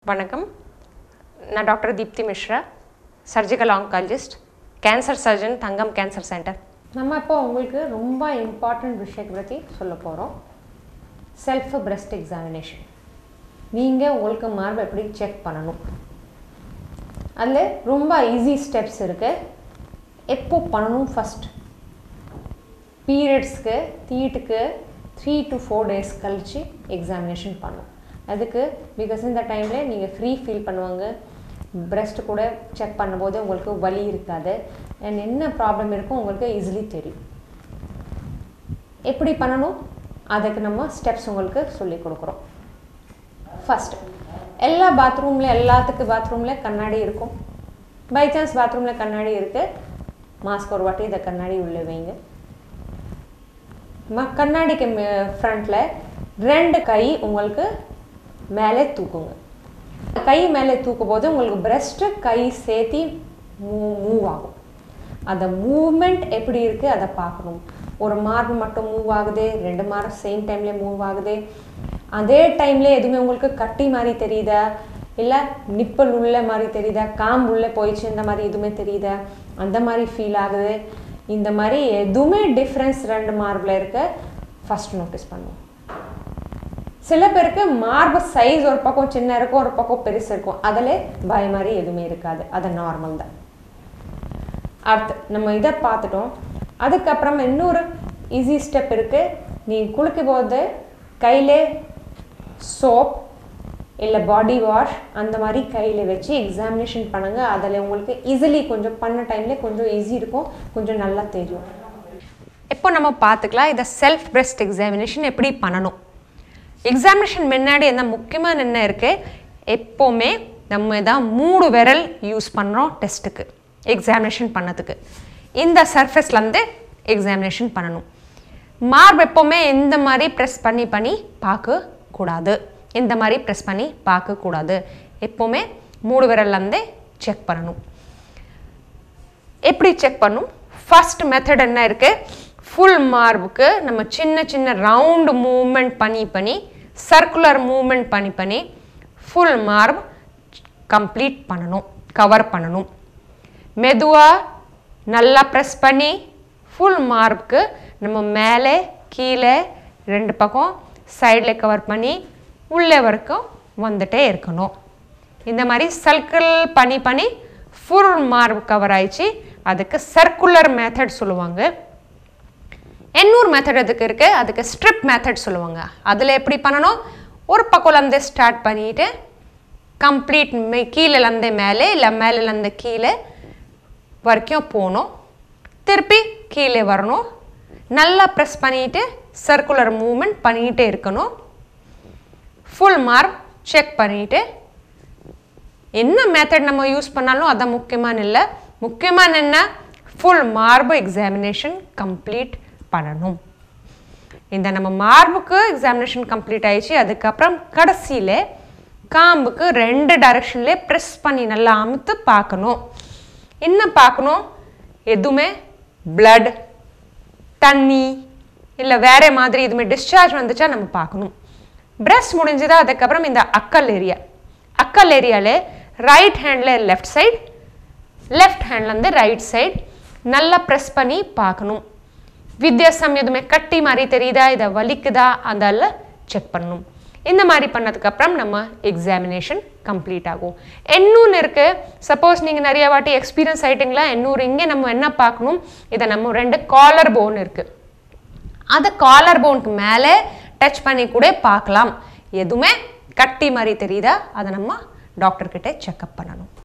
வணக்கம் நான் doctor Deepti Mishra surgical oncologist cancer surgeon Thangam cancer centre நம்ம இப்போ உங்களுக்கு ரொம்ப இம்பார்ட்டண்ட் விஷயத்தை பற்றி சொல்ல போகிறோம் செல்ஃப் பிரஸ்ட் எக்ஸாமினேஷன் நீங்கள் உங்களுக்கு மார்பு எப்படி செக் பண்ணணும் அதில் ரொம்ப ஈஸி ஸ்டெப்ஸ் இருக்குது எப்போ பண்ணணும் ஃபஸ்ட் பீரியட்ஸ்க்கு தீட்டுக்கு த்ரீ டு ஃபோர் டேஸ் கழித்து எக்ஸாமினேஷன் பண்ணும் அதுக்கு பிகாஸ் இந்த டைமில் நீங்கள் ஃப்ரீ ஃபீல் பண்ணுவாங்க பிரஸ்ட் கூட செக் பண்ணும்போது உங்களுக்கு வலி இருக்காது அண்ட் என்ன ப்ராப்ளம் இருக்கும் உங்களுக்கு ஈஸிலி தெரியும் எப்படி பண்ணணும் அதுக்கு நம்ம ஸ்டெப்ஸ் உங்களுக்கு சொல்லி கொடுக்குறோம் ஃபஸ்ட் எல்லா பாத்ரூமில் எல்லாத்துக்கு பாத்ரூமில் கண்ணாடி இருக்கும் பை சான்ஸ் பாத்ரூமில் கண்ணாடி இருக்குது மாஸ்க் ஒரு வாட்டி இந்த கண்ணாடி உள்ளே வைங்க ம கண்ணாடிக்கு ஃப்ரண்ட்டில் ரெண்டு கை உங்களுக்கு மேலே தூக்குங்க கை மேலே தூக்கும் போது உங்களுக்கு பிரஸ்ட்டு கை சேர்த்தி மூவ் மூவ் ஆகும் அந்த மூவ்மெண்ட் எப்படி இருக்குது அதை பார்க்கணும் ஒரு மார்பு மட்டும் மூவ் ஆகுது ரெண்டு மார்பு சேம் டைமில் மூவ் ஆகுது அதே டைமில் எதுவுமே உங்களுக்கு கட்டி மாதிரி தெரியுதா இல்லை நிப்பல் உள்ள மாதிரி தெரியுதா காம்பு உள்ளே போயிடுச்சு இந்த மாதிரி எதுவுமே தெரியுதா அந்த மாதிரி ஃபீல் ஆகுது இந்த மாதிரி எதுவுமே டிஃப்ரென்ஸ் ரெண்டு மார்பில் இருக்க ஃபஸ்ட் நோட்டீஸ் பண்ணுவோம் சில பேருக்கு மார்பு சைஸ் ஒரு பக்கம் சின்ன இருக்கும் ஒரு பக்கம் பெருசு இருக்கும் அதில் பய மாதிரி எதுவுமே இருக்காது அது நார்மல் தான் அடுத்து நம்ம இதை பார்த்துட்டோம் அதுக்கப்புறம் இன்னொரு ஈஸி ஸ்டெப் இருக்குது நீ குளிக்கும் போது கையில் சோப் இல்லை பாடி வாஷ் அந்த மாதிரி கையில் வச்சு எக்ஸாமினேஷன் பண்ணுங்கள் அதில் உங்களுக்கு ஈஸிலி கொஞ்சம் பண்ண டைமில் கொஞ்சம் ஈஸி இருக்கும் கொஞ்சம் நல்லா தெரியும் இப்போ நம்ம பார்த்துக்கலாம் இதை செல்ஃப் பிரஸ்ட் எக்ஸாமினேஷன் எப்படி பண்ணணும் எக்ஸாமினேஷன் முன்னாடி என்ன முக்கியமான என்ன இருக்குது எப்போவுமே நம்ம தான் மூணு விரல் யூஸ் பண்ணுறோம் டெஸ்ட்டுக்கு எக்ஸாமினேஷன் பண்ணதுக்கு இந்த சர்ஃபேஸ்லேருந்து எக்ஸாமினேஷன் பண்ணணும் மார்பு எப்போவுமே இந்த மாதிரி ப்ரெஸ் பண்ணி பண்ணி பார்க்கக்கூடாது இந்த மாதிரி ப்ரெஸ் பண்ணி பார்க்கக்கூடாது எப்போவுமே மூணு விரல்லேருந்தே செக் பண்ணணும் எப்படி செக் பண்ணும் ஃபஸ்ட் மெத்தட் என்ன இருக்குது ஃபுல் மார்புக்கு நம்ம சின்ன சின்ன ரவுண்டு மூமெண்ட் பண்ணி பண்ணி சர்க்குலர் மூமெண்ட் பண்ணி பண்ணி ஃபுல் மார்ப் கம்ப்ளீட் பண்ணணும் கவர் பண்ணணும் மெதுவாக நல்லா ப்ரெஸ் பண்ணி ஃபுல் மார்புக்கு நம்ம மேலே கீழே ரெண்டு பக்கம் சைடில் கவர் பண்ணி உள்ளே வரைக்கும் வந்துட்டே இருக்கணும் இந்த மாதிரி சர்க்கிள் பண்ணி பண்ணி ஃபுல் மார்பு கவர் ஆயிடுச்சு அதுக்கு சர்க்குலர் மெத்தட் சொல்லுவாங்க இன்னொரு மெத்தட் அதுக்கு இருக்குது அதுக்கு ஸ்ட்ரிப் மெத்தட் சொல்லுவாங்க அதில் எப்படி பண்ணணும் ஒரு பக்கம்லேருந்தே ஸ்டார்ட் பண்ணிவிட்டு கம்ப்ளீட் மே கீழேலேருந்தே மேலே இல்லை மேலேருந்து கீழே வரைக்கும் போகணும் திருப்பி கீழே வரணும் நல்லா ப்ரெஸ் பண்ணிவிட்டு சர்க்குலர் மூமெண்ட் பண்ணிகிட்டே இருக்கணும் ஃபுல் மார்க் செக் பண்ணிவிட்டு என்ன மெத்தட் நம்ம யூஸ் பண்ணாலும் அதான் முக்கியமான இல்லை முக்கியமான என்ன ஃபுல் மார்பு எக்ஸாமினேஷன் கம்ப்ளீட் பண்ணணும் இந்த நம்ம மார்புக்கு எக்ஸாமினேஷன் கம்ப்ளீட் ஆயிடுச்சு அதுக்கப்புறம் கடைசியில் காம்புக்கு ரெண்டு டைரக்ஷன்லேயே ப்ரெஸ் பண்ணி நல்லா அமுத்து பார்க்கணும் என்ன பார்க்கணும் எதுவுமே பிளட் தண்ணி இல்லை வேற மாதிரி எதுவுமே டிஸ்சார்ஜ் வந்துச்சா நம்ம பார்க்கணும் பிரஸ்ட் முடிஞ்சதா அதுக்கப்புறம் இந்த அக்கல் ஏரியா அக்கல் ஏரியாவில் ரைட் ஹேண்டில் லெஃப்ட் சைட் லெஃப்ட் ஹேண்ட்லேருந்து ரைட் சைட் நல்லா ப்ரெஸ் பண்ணி பார்க்கணும் வித்தியாசம் எதுவுமே கட்டி மாதிரி தெரியுதா இதை வலிக்குதா அதெல்லாம் செக் பண்ணணும் இந்த மாதிரி பண்ணதுக்கப்புறம் நம்ம எக்ஸாமினேஷன் கம்ப்ளீட் ஆகும் இன்னொன்று இருக்குது சப்போஸ் நீங்கள் நிறைய வாட்டி எக்ஸ்பீரியன்ஸ் ஆகிட்டிங்களா இன்னொரு இங்கே நம்ம என்ன பார்க்கணும் இதை நம்ம ரெண்டு காலர் போன் இருக்குது அதை காலர் போனுக்கு மேலே டச் பண்ணி கூட பார்க்கலாம் எதுவுமே கட்டி மாதிரி தெரியுதா அதை நம்ம டாக்டர்கிட்ட செக்அப் பண்ணணும்